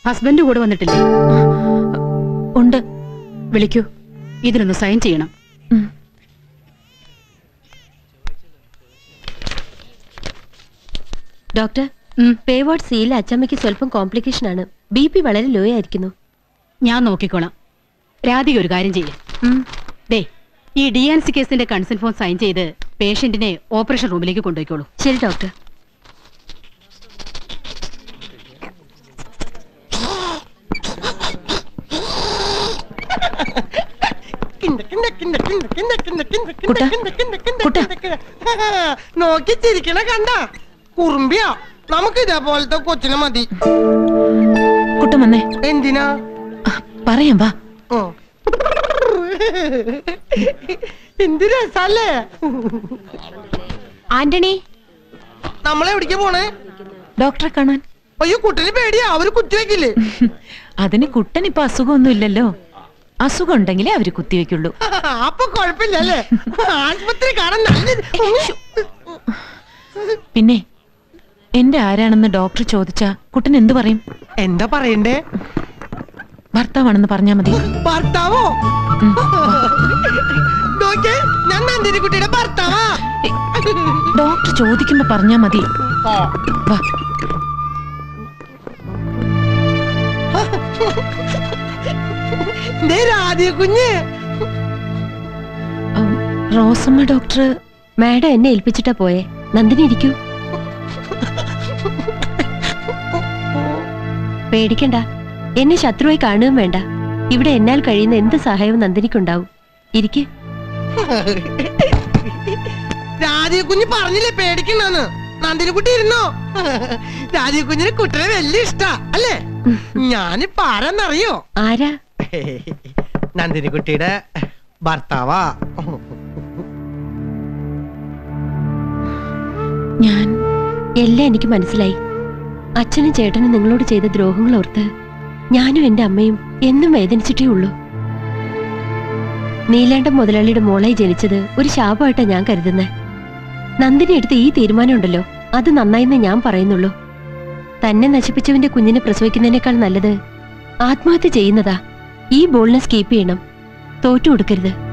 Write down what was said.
Husband കൂടെ വന്നിട്ടില്ലേ ഉണ്ട് വിളിക്കൂ ഇതിനൊന്ന് സൈൻ ചെയ്യണം ഉം. ഡോക്ടർ ഉം, പേവാർഡ് സിയിൽ അച്ചമ്മയ്ക്ക് സ്വല്പം കോംപ്ലിക്കേഷൻ ആണ് ബി പി വളരെ ലോ ആയിരിക്കുന്നു ഞാൻ നോക്കിക്കോളാം രാധിക ഒരു കാര്യം ചെയ്യും ദേ ഈ ഡി എൻ സി കേസിന്റെ കൺസെന്റ് ഫോം സൈൻ ചെയ്ത് പേഷ്യന്റിനെ ഓപ്പറേഷൻ റൂമിലേക്ക് കൊണ്ടുപോയിക്കോളൂ ശരി ഡോക്ടർ കുട്ടാ, കുട്ടാ. നോക്കി ചിരിക്കണ കണ്ട കുറുമ്പിയാ നമുക്ക് ഇതേപോലത്തെ കൊച്ചിനെ മതി കുട്ടൻ വന്നേ എന്തിനാ ആ, പറയാം വാ ഓ. എന്ത് രസല്ലേ ആന്റണി നമ്മളെവിടേക്ക് പോണേ ഡോക്ടറെ കാണാൻ അയ്യോ കുട്ടന് പേടിയാ അവര് കുത്തിവെക്കില്ലേ അതിന് കുട്ടൻ ഇപ്പൊ അസുഖമൊന്നും ഇല്ലല്ലോ അസുഖം ഉണ്ടെങ്കിലേ അവര് കുത്തിവെക്കുള്ളൂ അപ്പൊ കുഴപ്പമില്ലല്ലേ ആശുപത്രി കാണാൻ നല്ല പിന്നെ എന്റെ ആരാണെന്ന് ഡോക്ടർ ചോദിച്ചാ കുട്ടൻ എന്തു പറയും എന്താ പറയണ്ടേ ഭർത്താവാണെന്ന് പറഞ്ഞാ മതി ഭർത്താവോ ഉം, വാ. നോക്കേ ഞാൻ നന്ദിനി കുട്ടിയുടെ ഭർത്താവാ ഡോക്ടർ ചോദിക്കുമ്പോ പറഞ്ഞാ മതി വാ ദേ രാധേ കുഞ്ഞ് ഉം, റോസമ്മ ഡോക്ടർ മാഡം എന്നെ ഏൽപ്പിച്ചിട്ടാ പോയെ നന്ദിനി ഇരിക്കൂ പേടിക്കണ്ട എന്നെ ശത്രുവായി കാണുകയും വേണ്ട ഇവിടെ എന്നാൽ കഴിയുന്ന എന്ത് സഹായവും നന്ദിനിക്കുണ്ടാവും ഇരിക്ക് രാധേ കുഞ്ഞ് പറഞ്ഞില്ലേ പേടിക്കണ്ടെന്ന് നന്ദിനി കുട്ടി ഇരുന്നോ രാധേ കുഞ്ഞിന് കുട്ടിനെ വലിയ ഇഷ്ടാ അല്ലേ ഞാനിപ്പ ആരാന്നറിയോ ആരാ നന്ദിനി കുട്ടിയുടെ ഭർത്താവാ ഞാൻ എല്ലാം എനിക്ക് മനസ്സിലായി അച്ഛനും ചേട്ടനും നിങ്ങളോട് ചെയ്ത ദ്രോഹങ്ങൾ ഓർത്ത് ഞാനും എന്റെ അമ്മയും എന്നും വേദനിച്ചിട്ടേ ഉള്ളൂ നീലാണ്ടം മുതലാളിയുടെ മോളായി ജനിച്ചത് ഒരു ശാപമായിട്ടാ ഞാൻ കരുതുന്നത് നന്ദിനി എടുത്ത ഈ തീരുമാനം ഉണ്ടല്ലോ അത് നന്നായിന്നേ ഞാൻ പറയുന്നുള്ളൂ തന്നെ നശിപ്പിച്ചവന്റെ കുഞ്ഞിനെ പ്രസവിക്കുന്നതിനേക്കാൾ നല്ലത് ആത്മഹത്യ ചെയ്യുന്നതാ ഈ ബോൾനെസ് കീപ്പ് ചെയ്യണം തോറ്റു കൊടുക്കരുത്